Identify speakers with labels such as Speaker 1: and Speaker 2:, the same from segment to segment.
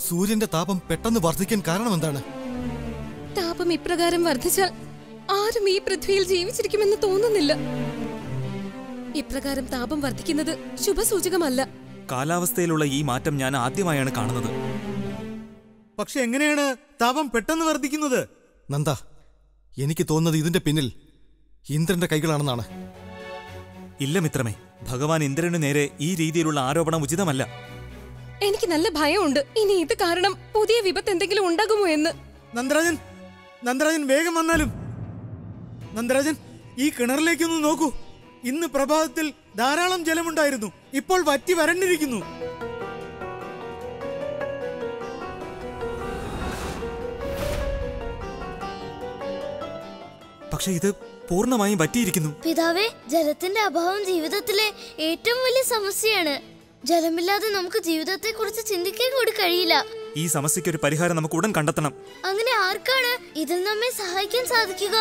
Speaker 1: സൂര്യന്റെ താപം പെട്ടെന്ന് വർദ്ധിക്കാൻ കാരണം എന്താണ്
Speaker 2: താപം ഇപ്രകാരം വർദ്ധിച്ചാൽ ആരും ഈ പൃഥ്വിയിൽ ജീവിച്ചിരിക്കുമെന്ന് തോന്നുന്നില്ല ഇപ്രകാരം താപം വർദ്ധിക്കുന്നത് ശുഭസൂചകമല്ല
Speaker 3: കാലാവസ്ഥയിലുള്ള ഈ മാറ്റം ഞാൻ ആദ്യമായാണ് കാണുന്നത്
Speaker 4: പക്ഷെ എങ്ങനെയാണ് താപം പെട്ടെന്ന് വർദ്ധിക്കുന്നത്
Speaker 1: നന്ദ എനിക്ക് തോന്നുന്നത് ഇതിന്റെ പിന്നിൽ ഇന്ദ്രന്റെ കൈകളാണെന്നാണ്
Speaker 3: ഇല്ല മിത്രമേ ഭഗവാൻ ഇന്ദ്രനു നേരെ ഈ രീതിയിലുള്ള ആരോപണം ഉചിതമല്ല
Speaker 2: എനിക്ക് നല്ല ഭയമുണ്ട് ഇനി ഇത് കാരണം പുതിയ വിപത്ത് എന്തെങ്കിലും ഉണ്ടാകുമോ എന്ന്
Speaker 4: നന്ദരാജൻ നന്ദരാജൻ വേഗം വന്നാലും നന്ദരാജൻ ഈ കിണറിലേക്കൊന്ന് നോക്കൂ ഇന്ന് പ്രഭാതത്തിൽ ധാരാളം ജലമുണ്ടായിരുന്നു ഇപ്പോൾ വറ്റി വരണ്ടിരിക്കുന്നു
Speaker 3: പക്ഷെ ഇത് പൂർണ്ണമായും പറ്റിയിരിക്കുന്നു
Speaker 5: പിതാവേ ജലത്തിന്റെ അഭാവം ജീവിതത്തിലെ ഏറ്റവും വലിയ സമസ്യയാണ് ജലമില്ലാതെ നമുക്ക് ജീവിതത്തെ കുറിച്ച് ചിന്തിക്കാൻ കൂടി കഴിയില്ല
Speaker 3: ഈ സമസ്യയ്ക്ക് ഒരു പരിഹാരം നമുക്ക് ഉടൻ കണ്ടെത്തണം
Speaker 5: അങ്ങനെ ആർക്കാണ് ഇതിൽ നമ്മെ സഹായിക്കാൻ സാധിക്കുക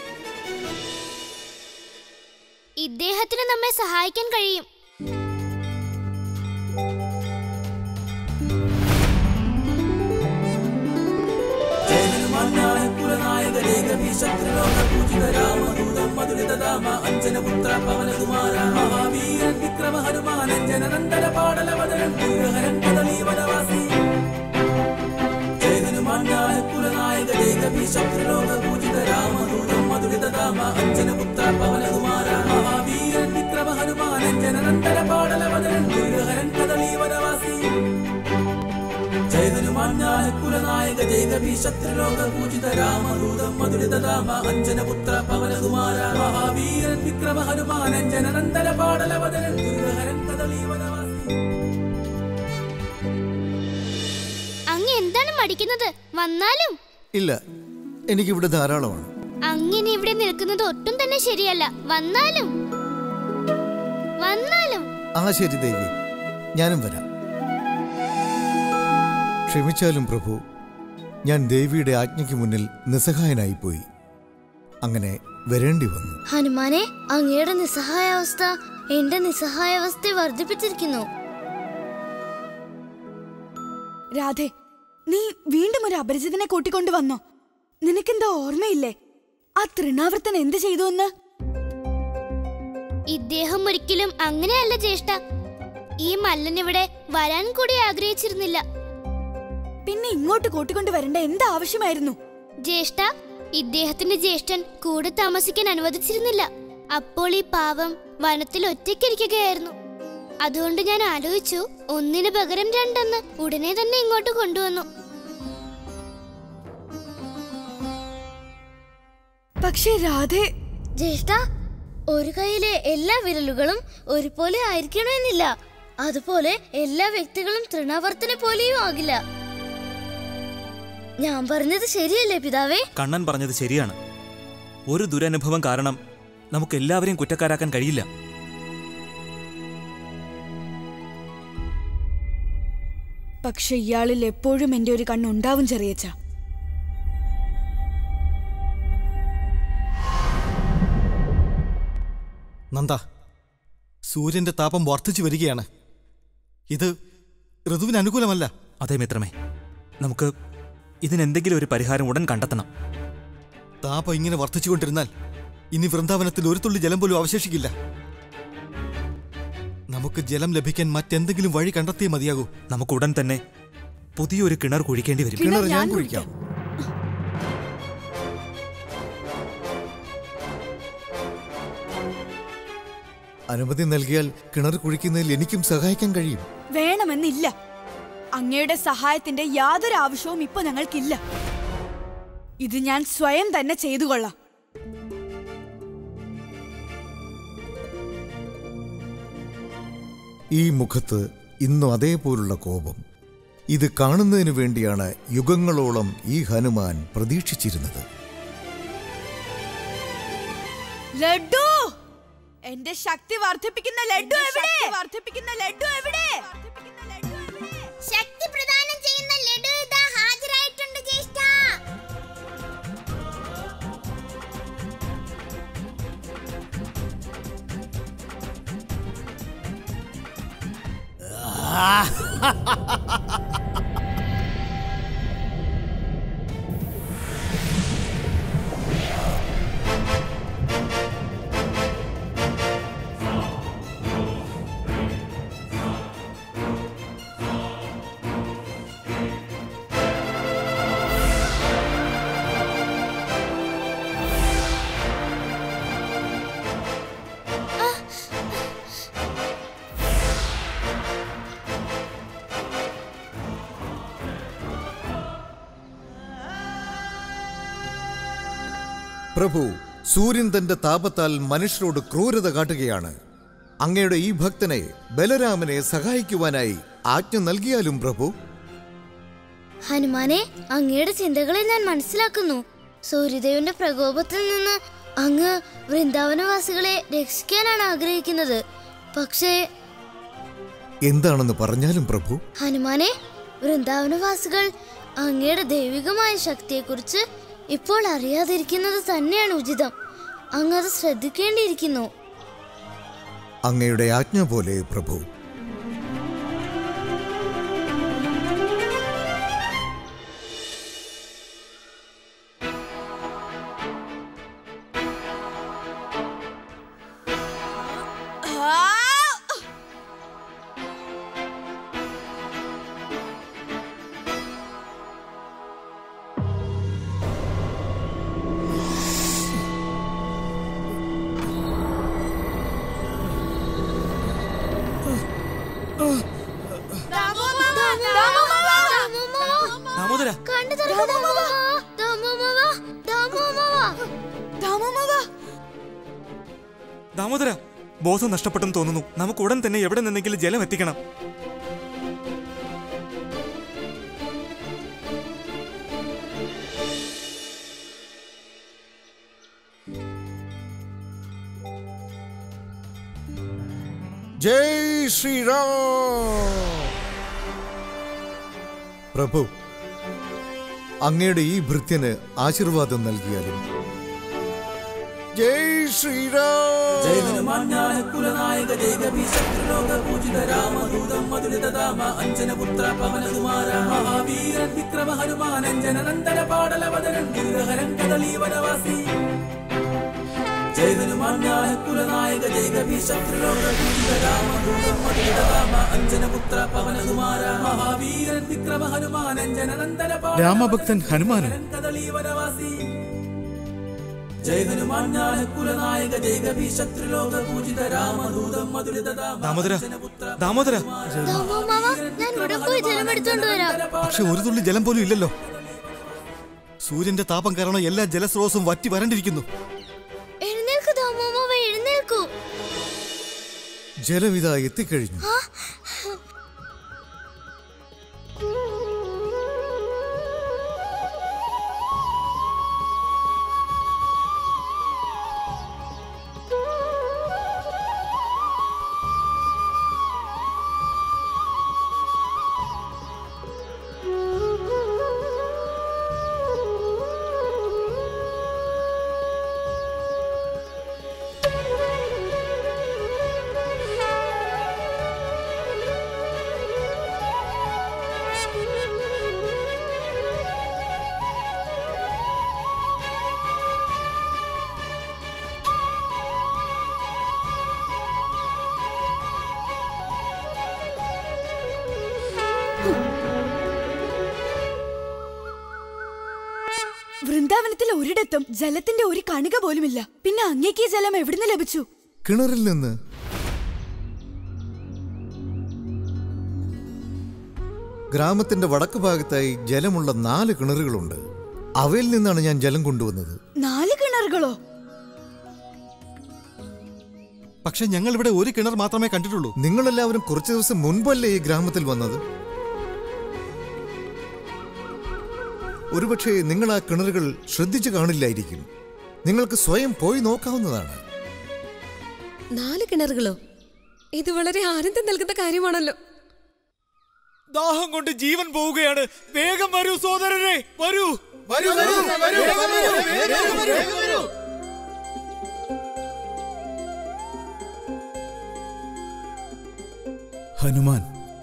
Speaker 5: ഇദ്ദേഹത്തിന് നമ്മെ സഹായിക്കാൻ കഴിയും അങ്ങ് എന്താണ് മടിക്കുന്നത് വന്നാലും
Speaker 6: ഇല്ല എനിക്കിവിടെ ധാരാളമാണ്
Speaker 5: അങ്ങനെ ഇവിടെ നിൽക്കുന്നത് ഒട്ടും തന്നെ ശരിയല്ല വന്നാലും വന്നാലും
Speaker 6: ആ ശരി ദേവി ഞാനും വരാം ക്ഷമിച്ചാലും പ്രഭു ഞാൻ ദേവിയുടെ ആജ്ഞയ്ക്ക് മുന്നിൽ നിസ്സഹായനായിപ്പോയി അങ്ങനെ വരേണ്ടി വന്നു
Speaker 5: ഹനുമാനെ അങ്ങയുടെ നിസ്സഹായാവസ്ഥ എന്റെ നിസ്സഹായാവസ്ഥയെ വർദ്ധിപ്പിച്ചിരിക്കുന്നു
Speaker 7: രാധേ നീ വീണ്ടും ഒരു അപരിചിതനെ കൂട്ടിക്കൊണ്ടു വന്നോ നിനക്കെന്താ ഓർമ്മയില്ലേ ആ തൃണാവർത്തൻ എന്ത് ചെയ്തു എന്ന്
Speaker 5: ഇദ്ദേഹം ഒരിക്കലും അങ്ങനെയല്ല ജ്യേഷ്ഠ ഈ മല്ലൻ ഇവിടെ വരാൻ കൂടി ആഗ്രഹിച്ചിരുന്നില്ല
Speaker 7: പിന്നെ ഇങ്ങോട്ട് കൂട്ടിക്കൊണ്ടു വരേണ്ട എന്ത് ആവശ്യമായിരുന്നു
Speaker 5: ജ്യേഷ്ഠ ഇദ്ദേഹത്തിന്റെ ജ്യേഷ്ഠൻ കൂടെ താമസിക്കാൻ അനുവദിച്ചിരുന്നില്ല അപ്പോൾ ഈ പാവം വനത്തിൽ ഒറ്റയ്ക്കിരിക്കുകയായിരുന്നു അതുകൊണ്ട് ഞാൻ ആലോചിച്ചു ഒന്നിന് പകരം രണ്ടെന്ന് ഉടനെ തന്നെ ഇങ്ങോട്ട് കൊണ്ടുവന്നു
Speaker 7: പക്ഷേ രാധേ
Speaker 5: ജ്യേഷ്ഠ ഒരു കൈയിലെ എല്ലാ വിരലുകളും ഒരുപോലെ ആയിരിക്കണമെന്നില്ല അതുപോലെ എല്ലാ വ്യക്തികളും തൃണാവർത്തനെ പോലെയും ആകില്ല ഞാൻ പറഞ്ഞത് ശരിയല്ലേ പിതാവേ
Speaker 3: കണ്ണൻ പറഞ്ഞത് ശരിയാണ് ഒരു ദുരനുഭവം കാരണം നമുക്ക് എല്ലാവരെയും കുറ്റക്കാരാക്കാൻ കഴിയില്ല
Speaker 7: പക്ഷെ ഇയാളിൽ എപ്പോഴും എന്റെ ഒരു കണ്ണുണ്ടാവും ചെറിയച്ച
Speaker 1: നന്ദ സൂര്യന്റെ താപം വർദ്ധിച്ചു വരികയാണ് ഇത് ഋതുവിന് അനുകൂലമല്ല
Speaker 3: അതെ മിത്രമേ നമുക്ക് ഇതിനെന്തെങ്കിലും ഒരു പരിഹാരം ഉടൻ കണ്ടെത്തണം
Speaker 1: താപം ഇങ്ങനെ വർദ്ധിച്ചുകൊണ്ടിരുന്നാൽ ഇനി വൃന്ദാവനത്തിൽ ഒരു തുള്ളി ജലം പോലും അവശേഷിക്കില്ല നമുക്ക് ജലം ലഭിക്കാൻ മറ്റെന്തെങ്കിലും വഴി കണ്ടെത്തിയേ മതിയാകൂ
Speaker 3: നമുക്ക് ഉടൻ തന്നെ പുതിയൊരു കിണർ കുഴിക്കേണ്ടി വരും
Speaker 6: കിണർ ഞാൻ കുഴിക്കാം അനുമതി നൽകിയാൽ കിണർ കുഴിക്കുന്നതിൽ എനിക്കും സഹായിക്കാൻ കഴിയും
Speaker 7: വേണമെന്നില്ല അങ്ങയുടെ സഹായത്തിന്റെ യാതൊരു ആവശ്യവും ഇപ്പൊ ഞങ്ങൾക്കില്ല ഇത് ഞാൻ സ്വയം തന്നെ ചെയ്തു കൊള്ളാം
Speaker 6: ഈ മുഖത്ത് ഇന്നും അതേപോലുള്ള കോപം ഇത് കാണുന്നതിനു വേണ്ടിയാണ് യുഗങ്ങളോളം ഈ ഹനുമാൻ പ്രതീക്ഷിച്ചിരുന്നത്
Speaker 7: ലഡു എന്റെ ശക്തി വർദ്ധിപ്പിക്കുന്ന ലഡു എവിടെ വർദ്ധിപ്പിക്കുന്ന ലഡു എവിടെ
Speaker 5: ശക്തി പ്രദാനം ചെയ്യുന്ന ലഡു ഇതാ ഹാജരായിട്ടുണ്ട് ജ്യേഷ്ഠ
Speaker 6: പ്രഭു സൂര്യൻ തന്റെ താപത്താൽ മനുഷ്യരോട് ക്രൂരത കാട്ടുകയാണ് അങ്ങയുടെ ഈ ഭക്തനെ ബലരാമനെ സഹായിക്കുവാനായി ആജ്ഞ നൽകിയാലും പ്രഭു
Speaker 5: ഹനുമാനെ അങ്ങയുടെ ചിന്തകളെ ഞാൻ മനസ്സിലാക്കുന്നു സൂര്യദേവന്റെ പ്രകോപത്തിൽ നിന്ന് അങ്ങ് വൃന്ദാവനവാസികളെ രക്ഷിക്കാനാണ് ആഗ്രഹിക്കുന്നത് പക്ഷേ
Speaker 6: എന്താണെന്ന് പറഞ്ഞാലും പ്രഭു
Speaker 5: ഹനുമാനെ വൃന്ദാവനവാസികൾ അങ്ങയുടെ ദൈവികമായ ശക്തിയെക്കുറിച്ച് ഇപ്പോൾ അറിയാതിരിക്കുന്നത് തന്നെയാണ് ഉചിതം അങ്ങ് അത് ശ്രദ്ധിക്കേണ്ടിയിരിക്കുന്നു
Speaker 6: അങ്ങയുടെ ആജ്ഞ പോലെ പ്രഭു
Speaker 3: ദാമോദര
Speaker 5: കണ്ടു തുറക്ക് ദാമുമാവാ. ദാമുമാവാ. ദാമുമാവാ.
Speaker 7: ദാമോമാവാ
Speaker 3: ദാമോദര ബോധം നഷ്ടപ്പെട്ടെന്ന് തോന്നുന്നു നമുക്ക് ഉടൻ തന്നെ എവിടെ നിന്നെങ്കിലും ജലം എത്തിക്കണം
Speaker 6: ജയ് ശ്രീറാം പ്രഭു അങ്ങയുടെ ഈ ഭൃത്യന് ആശീർവാദം നൽകിയാലും ജയ് ശ്രീറാം
Speaker 4: രാമഭക്തൻ ഹനുമാനൻ
Speaker 3: ദാമോദര ദാമോദര
Speaker 5: ദാമുമാവാ, ഞാൻ ഇവിടെ പോയി ജലം എടുത്തോണ്ട് വരാം
Speaker 1: പക്ഷെ ഒരു തുള്ളി ജലം പോലും ഇല്ലല്ലോ സൂര്യന്റെ താപം കാരണം എല്ലാ ജലസ്രോതസ്സും വറ്റി വരണ്ടിരിക്കുന്നു
Speaker 5: എഴുന്നേൽക്കൂ ദാമുമാവ എഴുന്നേൽക്കൂ
Speaker 6: ജലവിത എത്തിക്കഴിഞ്ഞു
Speaker 7: വൃന്ദാവനത്തിൽ ഒരിടത്തും ജലത്തിന്റെ ഒരു കണിക പോലുമില്ല പിന്നെ അങ്ങേക്ക് ഈ ജലം എവിടുന്ന് ലഭിച്ചു
Speaker 6: കിണറിൽ നിന്ന് ഗ്രാമത്തിന്റെ വടക്ക് ഭാഗത്തായി ജലമുള്ള നാല് കിണറുകളുണ്ട് അവയിൽ നിന്നാണ് ഞാൻ ജലം കൊണ്ടുവന്നത്
Speaker 7: നാല് കിണറുകളോ
Speaker 1: പക്ഷെ ഞങ്ങൾ ഇവിടെ ഒരു കിണർ മാത്രമേ കണ്ടിട്ടുള്ളൂ
Speaker 6: നിങ്ങളെല്ലാവരും കുറച്ചു ദിവസം മുൻപല്ലേ ഈ ഗ്രാമത്തിൽ വന്നത് ഒരുപക്ഷെ നിങ്ങൾ ആ കിണറുകൾ ശ്രദ്ധിച്ചു കാണില്ലായിരിക്കും നിങ്ങൾക്ക് സ്വയം പോയി നോക്കാവുന്നതാണ്
Speaker 2: നാല് കിണറുകളോ ഇത് വളരെ ആനന്ദം നൽകുന്ന കാര്യമാണല്ലോ
Speaker 4: ദാഹം കൊണ്ട് ജീവൻ പോവുകയാണ് വേഗം വരൂ സോദരരെ വരൂ വരൂ വരൂ വേഗം വരൂ, വേഗം വരൂ. ഹനുമാൻ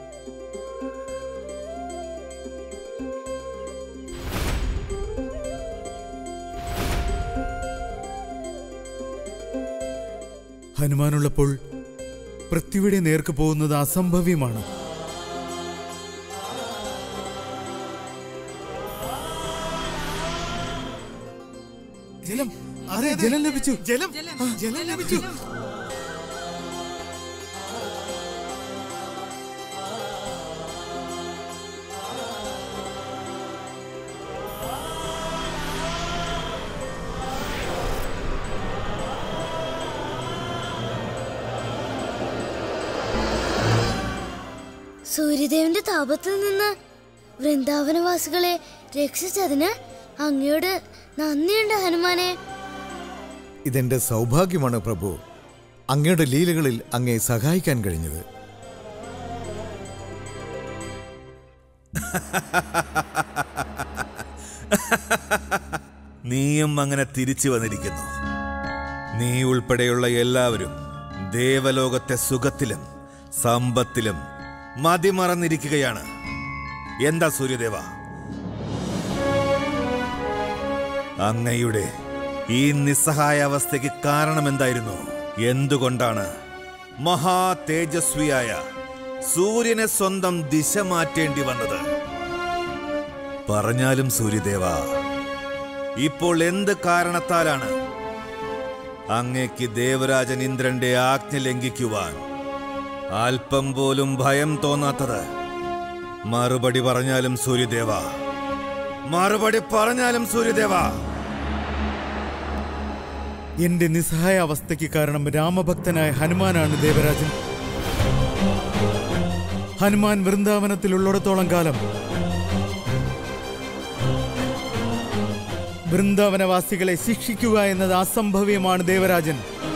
Speaker 4: ഹനുമാനുള്ളപ്പോൾ പൃഥ്വിയുടെ നേർക്ക് പോകുന്നത് അസംഭവ്യമാണ് ജലം അതെ ജലം ലഭിച്ചു ജലം ജലം ലഭിച്ചു
Speaker 5: സൂര്യദേവന്റെ താപത്തിൽ നിന്ന് വൃന്ദാവനവാസികളെ രക്ഷിച്ചതിന് അങ്ങയോട് നന്ദിയുണ്ട് ഹനുമാനെ
Speaker 6: ഇതെന്റെ സൗഭാഗ്യമാണ് പ്രഭു അങ്ങയുടെ ലീലകളിൽ അങ്ങേ സഹായിക്കാൻ കഴിഞ്ഞത്
Speaker 8: നീയും അങ്ങനെ തിരിച്ചു വന്നിരിക്കുന്നു നീ ഉൾപ്പെടെയുള്ള എല്ലാവരും ദേവലോകത്തെ സുഖത്തിലും സമ്പത്തിലും മതിമറന്നിരിക്കുകയാണ് എന്താ സൂര്യദേവ അങ്ങയുടെ ഈ നിസ്സഹായാവസ്ഥയ്ക്ക് കാരണമെന്തായിരുന്നു എന്തുകൊണ്ടാണ് മഹാ തേജസ്വിയായ സൂര്യനെ സ്വന്തം ദിശ മാറ്റേണ്ടി വന്നത് പറഞ്ഞാലും സൂര്യദേവ ഇപ്പോൾ എന്ത് കാരണത്താലാണ് അങ്ങേക്ക് ദേവരാജൻ ഇന്ദ്രന്റെ ആജ്ഞ ലംഘിക്കുവാൻ അല്പം പോലും ഭയം തോന്നാത്തത് മറുപടി പറഞ്ഞാലും സൂര്യദേവ മറുപടി പറഞ്ഞാലും സൂര്യദേവ
Speaker 4: എന്റെ നിസ്സഹായ അവസ്ഥയ്ക്ക് കാരണം രാമഭക്തനായ ഹനുമാനാണ് ദേവരാജൻ ഹനുമാൻ വൃന്ദാവനത്തിലുള്ളിടത്തോളം കാലം വൃന്ദാവനവാസികളെ ശിക്ഷിക്കുക എന്നത് അസംഭവ്യമാണ് ദേവരാജൻ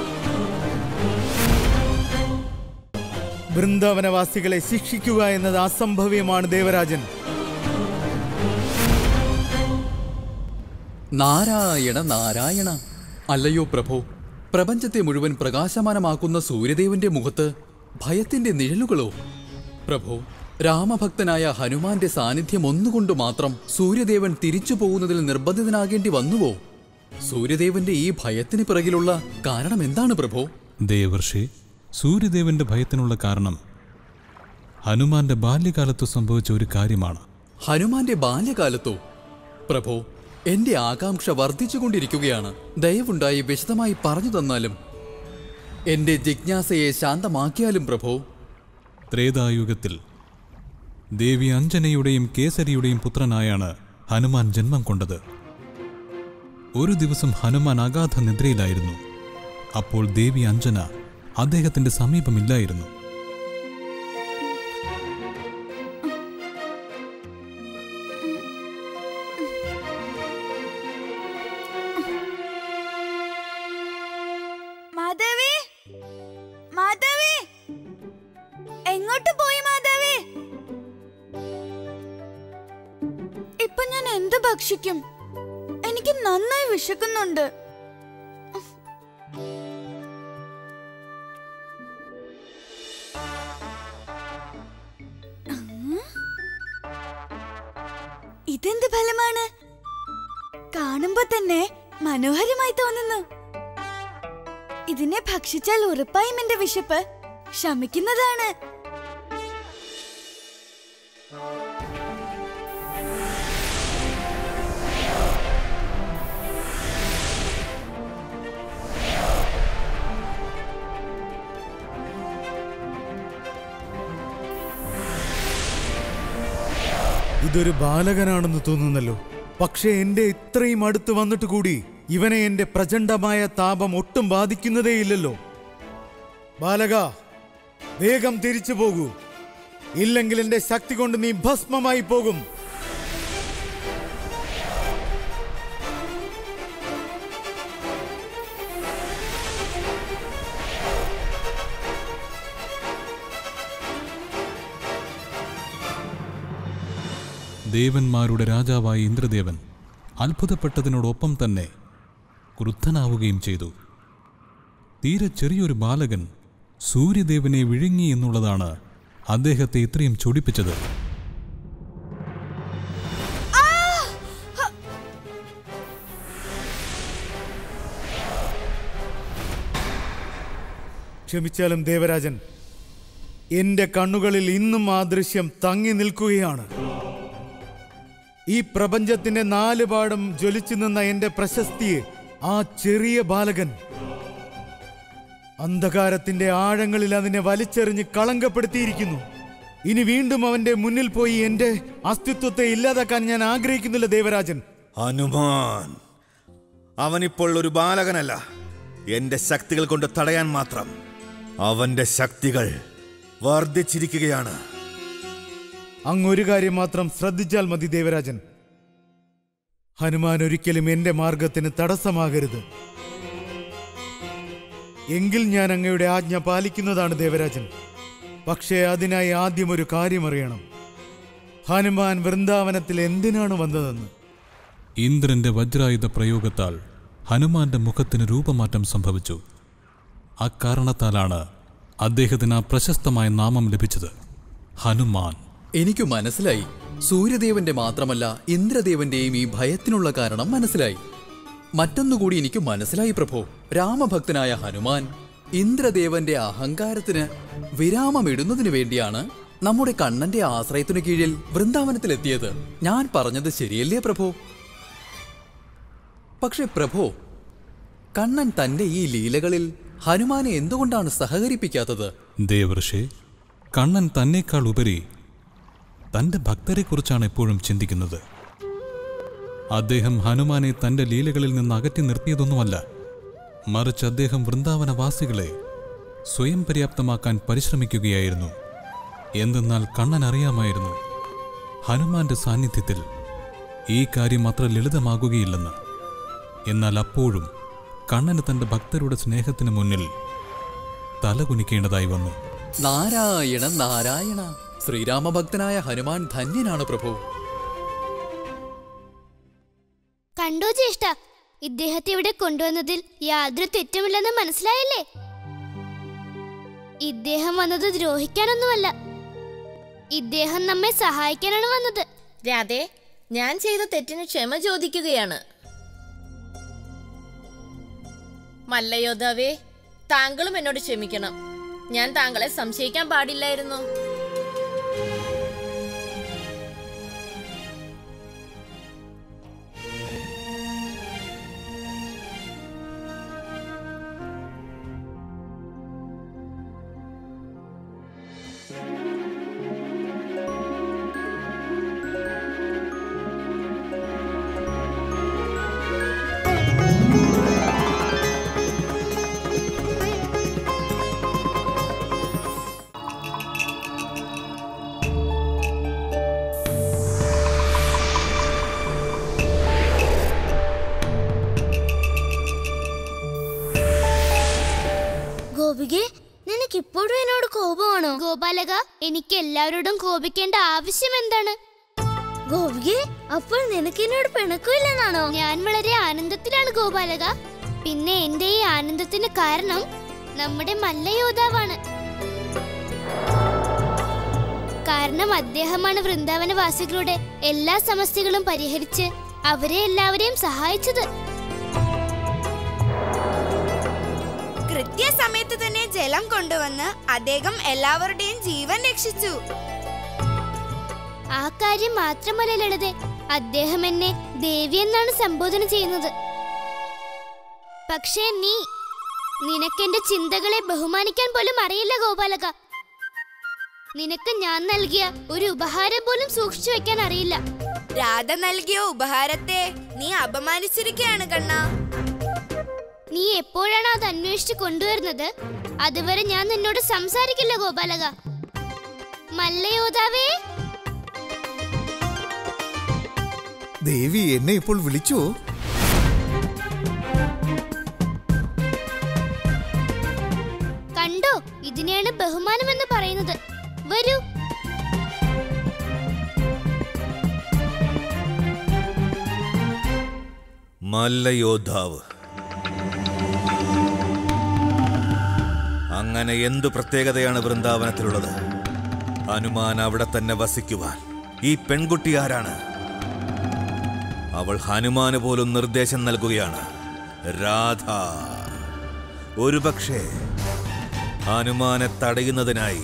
Speaker 4: വൃന്ദാവനവാസികളെ ശിക്ഷിക്കുക എന്നത് അസംഭവ്യമാണ് ദേവരാജൻ
Speaker 9: നാരായണ നാരായണ അല്ലയോ പ്രഭോ പ്രപഞ്ചത്തെ മുഴുവൻ പ്രകാശമാനമാക്കുന്ന സൂര്യദേവന്റെ മുഖത്ത് ഭയത്തിന്റെ നിഴലുകളോ പ്രഭോ രാമഭക്തനായ ഹനുമാന്റെ സാന്നിധ്യം ഒന്നുകൊണ്ട് മാത്രം സൂര്യദേവൻ തിരിച്ചു പോകുന്നതിൽ നിർബന്ധിതനാകേണ്ടി വന്നുവോ സൂര്യദേവന്റെ ഈ ഭയത്തിന് പിറകിലുള്ള കാരണം എന്താണ് പ്രഭോ
Speaker 10: ദേവർഷി സൂര്യദേവന്റെ ഭയത്തിനുള്ള കാരണം ഹനുമാന്റെ ബാല്യകാലത്ത് സംഭവിച്ച ഒരു കാര്യമാണ്
Speaker 9: ഹനുമാന്റെ ബാല്യകാലത്തോ പ്രഭോ എന്റെ ആകാംക്ഷ വർദ്ധിച്ചുകൊണ്ടിരിക്കുകയാണ് ദയവുണ്ടായി വിശദമായി പറഞ്ഞു തന്നാലും എന്റെ ജിജ്ഞാസയെ ശാന്തമാക്കിയാലും പ്രഭോ
Speaker 10: ത്രേതായുഗത്തിൽ ദേവി അഞ്ജനയുടെയും കേസരിയുടെയും പുത്രനായാണ് ഹനുമാൻ ജന്മം കൊണ്ടത് ഒരു ദിവസം ഹനുമാൻ അഗാധ നിദ്രയിലായിരുന്നു അപ്പോൾ ദേവി അഞ്ജന അദ്ദേഹത്തിന്റെ സമീപമില്ലായിരുന്നു
Speaker 7: മാധവി മാധവി എങ്ങോട്ട് പോയി മാധവി ഇപ്പൊ ഞാൻ എന്ത് ഭക്ഷിക്കും എനിക്ക് നന്നായി വിശക്കുന്നുണ്ട് ഇതെന്ത് ഫലമാണ് കാണുമ്പോ തന്നെ മനോഹരമായി തോന്നുന്നു ഇതിനെ ഭക്ഷിച്ചാൽ ഉറപ്പായും എന്റെ വിശപ്പ് ശമിക്കുന്നതാണ്
Speaker 4: ഇതൊരു ബാലകനാണെന്ന് തോന്നുന്നല്ലോ പക്ഷേ എന്റെ ഇത്രയും അടുത്ത് വന്നിട്ട് കൂടി ഇവനെ എന്റെ പ്രചണ്ഡമായ താപം ഒട്ടും ബാധിക്കുന്നതേയില്ലല്ലോ ബാലക വേഗം തിരിച്ചു പോകൂ ഇല്ലെങ്കിൽ എന്റെ ശക്തി കൊണ്ട് നീ ഭസ്മമായി പോകും
Speaker 10: ദേവന്മാരുടെ രാജാവായ ഇന്ദ്രദേവൻ അത്ഭുതപ്പെട്ടതിനോടൊപ്പം തന്നെ ക്രുദ്ധനാവുകയും ചെയ്തു തീരെ ചെറിയൊരു ബാലകൻ സൂര്യദേവനെ വിഴുങ്ങി എന്നുള്ളതാണ് അദ്ദേഹത്തെ ഇത്രയും ചൊടിപ്പിച്ചത്
Speaker 4: ക്ഷമിച്ചാലും ദേവരാജൻ എന്റെ കണ്ണുകളിൽ ഇന്നും ആ ദൃശ്യം തങ്ങി നിൽക്കുകയാണ് ഈ പ്രപഞ്ചത്തിന്റെ നാല് പാടും ജ്വലിച്ചു നിന്ന എന്റെ പ്രശസ്തിയെ ആ ചെറിയ ബാലകൻ അന്ധകാരത്തിന്റെ ആഴങ്ങളിൽ അതിനെ വലിച്ചെറിഞ്ഞ് കളങ്കപ്പെടുത്തിയിരിക്കുന്നു ഇനി വീണ്ടും അവന്റെ മുന്നിൽ പോയി എന്റെ അസ്തിത്വത്തെ ഇല്ലാതാക്കാൻ ഞാൻ ആഗ്രഹിക്കുന്നില്ല ദേവരാജൻ
Speaker 8: ഹനുമാൻ അവനിപ്പോൾ ഒരു ബാലകനല്ല എന്റെ ശക്തികൾ കൊണ്ട് തടയാൻ മാത്രം അവന്റെ ശക്തികൾ വർദ്ധിച്ചിരിക്കുകയാണ്
Speaker 4: അങ്ങ് ഒരു കാര്യം മാത്രം ശ്രദ്ധിച്ചാൽ മതി ദേവരാജൻ ഹനുമാൻ ഒരിക്കലും എന്റെ മാർഗത്തിന് തടസ്സമാകരുത് എങ്കിൽ ഞാൻ അങ്ങയുടെ ആജ്ഞ പാലിക്കുന്നതാണ് ദേവരാജൻ പക്ഷേ അതിനായി ആദ്യം ഒരു കാര്യം അറിയണം ഹനുമാൻ വൃന്ദാവനത്തിൽ എന്തിനാണ് വന്നതെന്ന്
Speaker 10: ഇന്ദ്രന്റെ വജ്രായുധ പ്രയോഗത്താൽ ഹനുമാന്റെ മുഖത്തിന് രൂപമാറ്റം സംഭവിച്ചു അക്കാരണത്താലാണ് അദ്ദേഹത്തിന് ആ പ്രശസ്തമായ നാമം ലഭിച്ചത് ഹനുമാൻ
Speaker 9: എനിക്ക് മനസ്സിലായി സൂര്യദേവന്റെ മാത്രമല്ല ഇന്ദ്രദേവന്റെയും ഈ ഭയത്തിനുള്ള കാരണം മനസ്സിലായി മറ്റൊന്നുകൂടി എനിക്ക് മനസ്സിലായി പ്രഭു രാമഭക്തനായ ഹനുമാൻ ഇന്ദ്രദേവന്റെ അഹങ്കാരത്തിന് വിരാമമിടുന്നതിനു വേണ്ടിയാണ് നമ്മുടെ കണ്ണന്റെ ആശ്രയത്തിനു കീഴിൽ വൃന്ദാവനത്തിലെത്തിയത് ഞാൻ പറഞ്ഞത് ശരിയല്ലേ പ്രഭു പക്ഷെ പ്രഭു കണ്ണൻ തന്റെ ഈ ലീലകളിൽ ഹനുമാനെ എന്തുകൊണ്ടാണ് സഹകരിപ്പിക്കാത്തത്
Speaker 10: ദേവർഷെ കണ്ണൻ തന്നേക്കാൾ ഉപരി തന്റെ ഭക്തരെക്കുറിച്ചാണ് എപ്പോഴും ചിന്തിക്കുന്നത് അദ്ദേഹം ഹനുമാനെ തന്റെ ലീലകളിൽ നിന്ന് അകറ്റി നിർത്തിയതൊന്നുമല്ല മറിച്ച് അദ്ദേഹം വൃന്ദാവനവാസികളെ സ്വയം പര്യാപ്തമാക്കാൻ പരിശ്രമിക്കുകയായിരുന്നു എന്തെന്നാൽ കണ്ണൻ അറിയാമായിരുന്നു ഹനുമാന്റെ സാന്നിധ്യത്തിൽ ഈ കാര്യം അത്ര ലളിതമാകുകയില്ലെന്ന് എന്നാൽ അപ്പോഴും കണ്ണന് തന്റെ ഭക്തരുടെ സ്നേഹത്തിന് മുന്നിൽ തലകുനിക്കേണ്ടതായി വന്നു
Speaker 9: നാരായണ നാരായണ ശ്രീരാമഭക്തനായ ഹനുമാൻ ധന്യനാണ് പ്രഭു
Speaker 5: കണ്ടോ ജ്യേഷ്ഠ ഇദ്ദേഹത്തെ ഇവിടെ കൊണ്ടുവന്നതിൽ യാതൊരു തെറ്റുമില്ലെന്ന് മനസ്സിലായല്ലേ ഇദ്ദേഹം വന്നത് ദ്രോഹിക്കാനൊന്നുമല്ല ഇദ്ദേഹം നമ്മെ സഹായിക്കാനാണ് വന്നത്
Speaker 11: രാധേ ഞാൻ ചെയ്ത തെറ്റിന് ക്ഷമ ചോദിക്കുകയാണ് മല്ലയോദ്ധാവേ താങ്കളും എന്നോട് ക്ഷമിക്കണം ഞാൻ താങ്കളെ സംശയിക്കാൻ പാടില്ലായിരുന്നു
Speaker 5: ഗോപികെ നിനക്ക് ഇപ്പോഴും എന്നോട് കോപമാണോ ഗോപാലക എനിക്ക് എല്ലാവരോടും കോപിക്കേണ്ട ആവശ്യം എന്താണ് ഗോപികെ അപ്പോൾ നിനക്ക് എന്നോട് പിണക്കില്ലെന്നാണോ ഞാൻ വളരെ ആനന്ദത്തിലാണ് ഗോപാലക പിന്നെ എന്റെ ഈ ആനന്ദത്തിന് കാരണം നമ്മുടെ മല്ലയോദ്ധാവാണ് കാരണം അദ്ദേഹമാണ് വൃന്ദാവനവാസികളുടെ എല്ലാ സമസ്യകളും പരിഹരിച്ച് അവരെ എല്ലാവരെയും സഹായിച്ചത്
Speaker 12: കൃത്യസമയത്ത് തന്നെ ജലം കൊണ്ടുവന്ന് അദ്ദേഹം എല്ലാവരുടെയും ജീവൻ രക്ഷിച്ചു
Speaker 5: ആ കാര്യം മാത്രമല്ല ലളിതെ അദ്ദേഹം എന്നെ ദേവി എന്നാണ് സംബോധന ചെയ്യുന്നത് പക്ഷേ നീ നിനക്കെന്റെ ചിന്തകളെ ബഹുമാനിക്കാൻ പോലും അറിയില്ല ഗോപാലക നിനക്ക് ഞാൻ നൽകിയ ഒരു ഉപഹാരം പോലും സൂക്ഷിച്ചു വെക്കാൻ അറിയില്ല
Speaker 12: രാധ നൽകിയ ഉപഹാരത്തെ നീ അപമാനിച്ചിരിക്കുകയാണ് കണ്ണ
Speaker 5: നീ എപ്പോഴാണ് അത് അന്വേഷിച്ച് കൊണ്ടുവരുന്നത് അതുവരെ ഞാൻ നിന്നോട് സംസാരിക്കില്ല ഗോപാലക മല്ലയോധാവേ
Speaker 6: ദേവി എന്നെ ഇപ്പോൾ വിളിച്ചോ
Speaker 5: കണ്ടോ ഇതിനെയാണ് ബഹുമാനം എന്ന് പറയുന്നത് വരൂ
Speaker 8: മല്ലയോദ്ധാവ് അങ്ങനെ എന്തു പ്രത്യേകതയാണ് വൃന്ദാവനത്തിലുള്ളത് ഹനുമാൻ അവിടെ തന്നെ വസിക്കുവാൻ ഈ പെൺകുട്ടി ആരാണ് അവൾ ഹനുമാന് പോലും നിർദ്ദേശം നൽകുകയാണ് രാധ ഒരുപക്ഷെ ഹനുമാനെ തടയുന്നതിനായി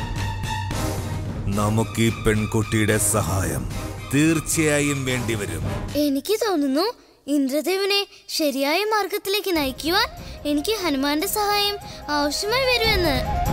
Speaker 8: നമുക്ക് ഈ പെൺകുട്ടിയുടെ സഹായം തീർച്ചയായും വേണ്ടിവരും
Speaker 5: എനിക്ക് തോന്നുന്നു ഇന്ദ്രദേവനെ ശരിയായ മാർഗത്തിലേക്ക് നയിക്കുവാൻ എനിക്ക് ഹനുമാന്റെ സഹായം ആവശ്യമായി വരുമെന്ന്